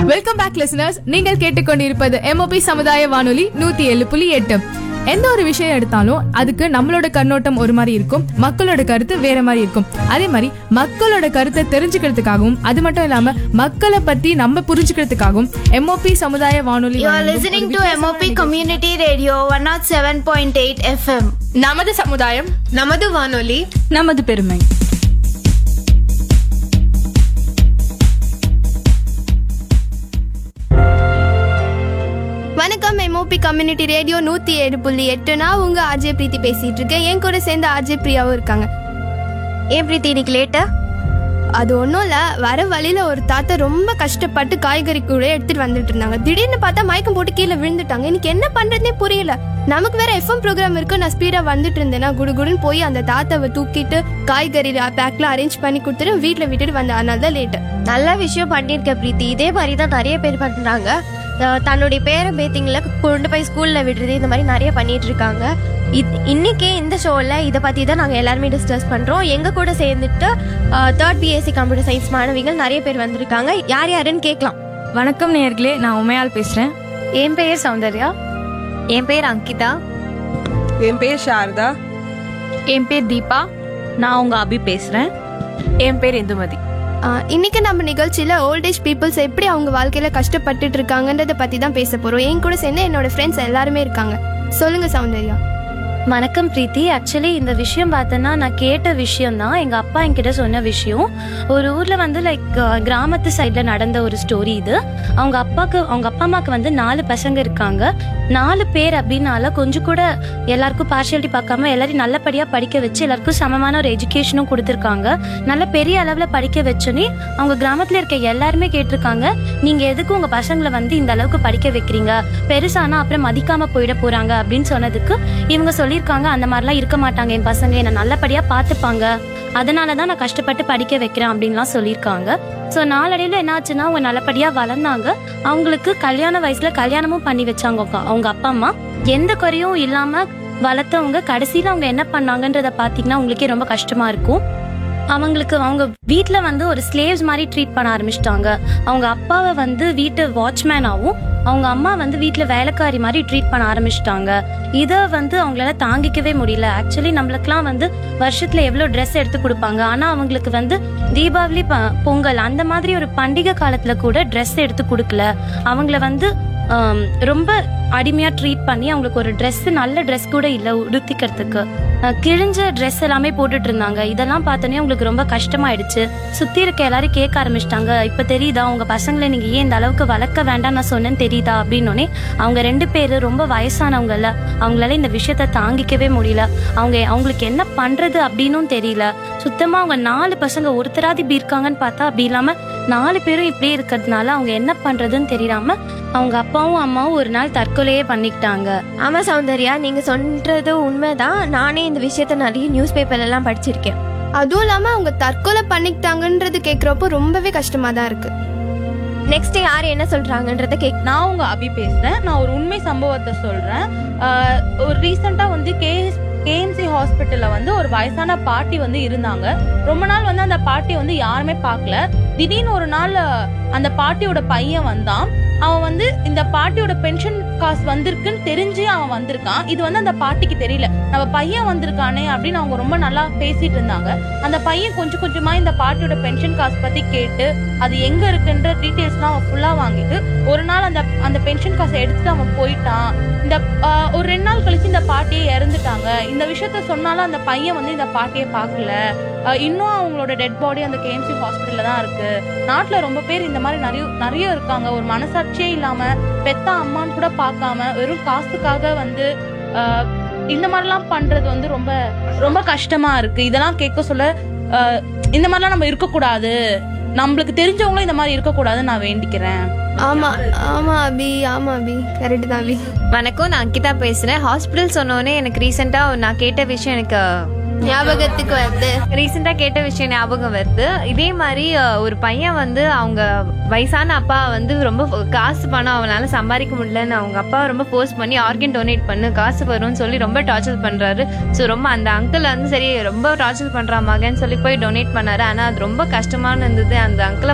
Welcome back listeners நீங்கள் கேட்டுக்கொண்டிருப்பது MOP சமுதாய வானொலி நூத்தி ஏழு புள்ளி எட்டு எந்த ஒரு விஷயம் எடுத்தாலும் அதுக்கு நம்மளோட கண்ணோட்டம் ஒரு மாதிரி இருக்கும் மக்களோட கருத்து வேற மாதிரி இருக்கும் அதே மாதிரி மக்களோட கருத்தை தெரிஞ்சுக்கிறதுக்காகவும் அது மட்டும் இல்லாம மக்களை பத்தி நம்ம புரிஞ்சுக்கிறதுக்காகவும் எம்ஓபி சமுதாய வானொலி You are வழங்கும் listening ஒரு to வித்தியாசமான MOP நிகழ்ச்சி. Community Radio 107.8 FM. நமது சமுதாயம் நமது வானொலி நமது பெருமை வணக்கம் எம்ஓபி கம்யூனிட்டி ரேடியோ நூற்றி ஏழு புள்ளி எட்டு நான் உங்க ஆர்ஜே பிரீத்தி பேசிட்டு இருக்கேன் என் கூட சேர்ந்து ஆர்ஜே பிரியாவும் இருக்காங்க ஏன் பிரீத்தி இன்னைக்கு லேட்டா அது ஒன்றும் இல்லை வர வழியில ஒரு தாத்தா ரொம்ப கஷ்டப்பட்டு காய்கறி கூட எடுத்துட்டு வந்துட்டு இருந்தாங்க திடீர்னு பார்த்தா மயக்கம் போட்டு கீழே விழுந்துட்டாங்க எனக்கு என்ன பண்றதுனே புரியல நமக்கு வேற எஃப்எம் ப்ரோக்ராம் இருக்கு நான் ஸ்பீடா வந்துட்டு இருந்தேன்னா குடுகுடுன்னு போய் அந்த தாத்தாவை தூக்கிட்டு காய்கறி பேக்ல அரேஞ்ச் பண்ணி கொடுத்துட்டு வீட்டில் விட்டுட்டு வந்தேன் அதனால தான் லேட்டு நல்ல விஷயம் பண்ணிருக்க பிரீத்தி இதே மாதிரி தான் நிறைய பேர் பண்றாங்க அஹ் தன்னுடைய பேர பேத்திங்களை கொண்டு போய் ஸ்கூல்ல விடுறது இந்த மாதிரி நிறைய பண்ணிட்டு இருக்காங்க இத்- இன்னைக்கே இந்த ஷோவில் இதை பற்றி தான் நாங்கள் எல்லாருமே டிஸ்கஸ் பண்ணுறோம் எங்கள் கூட சேர்ந்துட்டு தேர்ட் பிஎஸ்சி கம்ப்யூட்டர் சயின்ஸ் மாணவிகள் நிறைய பேர் வந்திருக்காங்க யார் யாருன்னு கேட்கலாம் வணக்கம் நேயர்களே நான் உமையால் பேசுறேன் என் பெயர் சௌந்தர்யா என் பேர் அங்கிதா என் பேர் சாரதா என் பேர் தீபா நான் உங்க அபி பேசுறேன் என் பேர் இந்துமதி ஆஹ் இன்னைக்கு நம்ம நிகழ்ச்சியில ஓல்டேஜ் பீப்புள்ஸ் எப்படி அவங்க வாழ்க்கையில கஷ்டப்பட்டுட்டு இருக்காங்கன்றத பத்தி தான் பேச போறோம் என் கூட சேர்ந்து என்னோட ஃப்ரெண்ட்ஸ் எல்லாருமே இருக்காங்க சொல்லுங்க சௌந்தர்யா வணக்கம் பிரீத்தி ஆக்சுவலி இந்த விஷயம் பார்த்தோன்னா நான் கேட்ட விஷயம் தான் எங்கள் அப்பா என்கிட்ட சொன்ன விஷயம் ஒரு ஊரில் வந்து லைக் கிராமத்து சைடில் நடந்த ஒரு ஸ்டோரி இது அவங்க அப்பாவுக்கு அவங்க அப்பா அம்மாவுக்கு வந்து நாலு பசங்க இருக்காங்க நாலு பேர் அப்படின்னால கொஞ்சம் கூட எல்லாருக்கும் பார்ஷியாலிட்டி பார்க்காம எல்லாரையும் நல்லபடியாக படிக்க வச்சு எல்லாருக்கும் சமமான ஒரு எஜுகேஷனும் கொடுத்துருக்காங்க நல்ல பெரிய அளவில் படிக்க வச்சோன்னே அவங்க கிராமத்தில் இருக்க எல்லாருமே கேட்டிருக்காங்க நீங்கள் எதுக்கு உங்கள் பசங்களை வந்து இந்த அளவுக்கு படிக்க வைக்கிறீங்க பெருசானா அப்புறம் மதிக்காம போயிட போறாங்க அப்படின்னு சொன்னதுக்கு இவங்க சொல்லியிருக்காங்க அந்த மாதிரிலாம் இருக்க மாட்டாங்க என் பசங்க என்னை நல்லபடியா பார்த்துப்பாங்க அதனால தான் நான் கஷ்டப்பட்டு படிக்க வைக்கிறேன் அப்படின்லாம் சொல்லியிருக்காங்க ஸோ நாளடைவில் என்னாச்சுன்னா அவங்க நல்லபடியாக வளர்ந்தாங்க அவங்களுக்கு கல்யாண வயசுல கல்யாணமும் பண்ணி வச்சாங்க அவங்க- அவங்க அப்பா அம்மா எந்த குறையும் இல்லாமல் வளர்த்தவங்க கடைசியில் அவங்க என்ன பண்ணாங்கன்றத பார்த்தீங்கன்னா உங்களுக்கே ரொம்ப கஷ்டமா இருக்கும் அவங்களுக்கு அவங்க வீட்டில் வந்து ஒரு ஸ்லேவ்ஸ் மாதிரி ட்ரீட் பண்ண ஆரம்பிச்சிட்டாங்க அவங்க அப்பாவை வந்து வீட்டு வாட்ச்மேனாகவும் அவங்க அம்மா வந்து வீட்டில் வேலைக்காரி மாதிரி ட்ரீட் பண்ண ஆரம்பிச்சிட்டாங்க இதை வந்து அவங்களால தாங்கிக்கவே முடியல ஆக்சுவலி நம்மளுக்குலாம் வந்து வருஷத்தில் எவ்வளோ ட்ரெஸ் எடுத்து கொடுப்பாங்க ஆனால் அவங்களுக்கு வந்து தீபாவளி ப- பொங்கல் அந்த மாதிரி ஒரு பண்டிகை காலத்தில் கூட ட்ரெஸ் எடுத்து கொடுக்கல அவங்கள வந்து ஆம், ரொம்ப அடிமையா ட்ரீட் பண்ணி அவங்களுக்கு ஒரு Dress நல்ல Dress கூட இல்லை உடுத்திக்கிறதுக்கு அஹ், கிழிஞ்ச Dress எல்லாமே போட்டுட்டு இருந்தாங்க இதெல்லாம் பார்த்தோன்னே அவங்களுக்கு ரொம்ப கஷ்டமாயிடுச்சு சுத்தி இருக்க எல்லாரும் கேட்க ஆரம்பிச்சிட்டாங்க இப்ப தெரியுதா உங்க பசங்களை நீங்க ஏன் இந்த அளவுக்கு வளர்க்க வேண்டாம் நான் சொன்னேன்னு தெரியுதா அப்படின்னோடனே அவங்க ரெண்டு பேரு ரொம்ப வயசானவங்கல்ல அவங்களால இந்த விஷயத்த தாங்கிக்கவே முடியல அவங்க அவங்களுக்கு என்ன பண்றது அப்படின்னும் தெரியல சுத்தமா அவங்க நாலு பசங்க ஒருத்தராதி இப்படி இருக்காங்கன்னு பார்த்தா அப்படி இல்லாம நாலு பேரும் இப்படியே இருக்கிறதுனால அவங்க என்ன பண்றதுன்னு தெரியாம அவங்க அப்பாவும் அம்மாவும் ஒரு நாள் தற்கொலையே பண்ணிக்கிட்டாங்க ஆமா சௌந்தர்யா நீங்க சொல்றது உண்மைதான் நானே இந்த விஷயத்த நிறைய நியூஸ் பேப்பர்ல எல்லாம் படிச்சிருக்கேன் அதுவும் இல்லாம அவங்க தற்கொலை பண்ணிக்கிட்டாங்கன்றது கேக்குறப்போ ரொம்பவே கஷ்டமா தான் இருக்கு நெக்ஸ்ட் யார் என்ன சொல்றாங்கன்றத கேக் நான் உங்க அபி பேசுறேன் நான் ஒரு உண்மை சம்பவத்தை சொல்றேன் ஆஹ் ஒரு ரீசெண்டா வந்து கேஎஸ் கேஎம்சி ஹாஸ்பிட்டல்ல வந்து ஒரு வயசான பாட்டி வந்து இருந்தாங்க ரொம்ப நாள் வந்து அந்த பாட்டி வந்து யாருமே பார்க்கல திடீர்னு ஒரு நாள் அந்த பாட்டியோட பையன் வந்தான் அவன் வந்து இந்த பாட்டியோட பென்ஷன் காசு வந்திருக்குன்னு தெரிஞ்சு அவன் வந்திருக்கான் இது வந்து அந்த பாட்டிக்கு தெரியல நம்ம பையன் வந்திருக்கானே அப்படின்னு அவங்க ரொம்ப நல்லா பேசிட்டு இருந்தாங்க அந்த பையன் கொஞ்சம் கொஞ்சமா இந்த பாட்டியோட பென்ஷன் காசு பத்தி கேட்டு அது எங்க இருக்குன்ற டீடைல்ஸ்லாம் அவன் ஃபுல்லா வாங்கிட்டு ஒரு நாள் அந்த அந்த பென்ஷன் காசை எடுத்துட்டு அவன் போயிட்டான் இந்த ஆஹ், ஒரு ரெண்டு நாள் கழிச்சு இந்த பாட்டியே இறந்துட்டாங்க இந்த விஷயத்த சொன்னாலும் அந்த பையன் வந்து இந்த பாட்டியை பார்க்கல ஆஹ், இன்னும் அவங்களோட டெட் பாடி அந்த கேஎம்சி ஹாஸ்பிட்டல்ல தான் இருக்கு நாட்டுல ரொம்ப பேர் இந்த மாதிரி நிறைய நிறைய இருக்காங்க ஒரு மனசாட்சியே இல்லாம பெத்த அம்மான்னு கூட பார்க்காம வெறும் காசுக்காக வந்து ஆஹ், இந்த மாதிரிலாம் பண்றது வந்து ரொம்ப ரொம்ப கஷ்டமா இருக்கு இதெல்லாம் கேட்க சொல்ல ஆஹ், இந்த மாதிரிலாம் நம்ம இருக்கக்கூடாது நம்மளுக்கு தெரிஞ்சவங்களும் இந்த மாதிரி இருக்கக்கூடாதுன்னு நான் வேண்டிக்கிறேன் ஆமா ஆமா அபி ஆமா அபி கரெக்ட் தான் அபி வணக்கம் நான் அங்கிதா பேசுறேன் ஹாஸ்பிட்டல் சொன்னோடனே எனக்கு ரீசெண்டா நான் கேட்ட விஷயம் எனக்கு ஞாபகத்துக்கு வருது ரீசெண்டா கேட்ட விஷயம் ஞாபகம் வருது இதே மாதிரி அஹ், ஒரு பையன் வந்து அவங்க வயசான அப்பா வந்து ரொம்ப காசு பணம் அவனால சம்பாதிக்க முடியலன்னு அவங்க அப்பா ரொம்ப ஃபோர்ஸ் பண்ணி ஆர்கன் டொனேட் பண்ணு காசு வரும்னு சொல்லி ரொம்ப டார்ச்சர் பண்றாரு ஸோ ரொம்ப அந்த அங்கிள் வந்து சரி ரொம்ப டார்ச்சர் பண்றா மகன்னு சொல்லி போய் டொனேட் பண்ணாரு ஆனா அது ரொம்ப கஷ்டமான இருந்தது அந்த அங்கிளை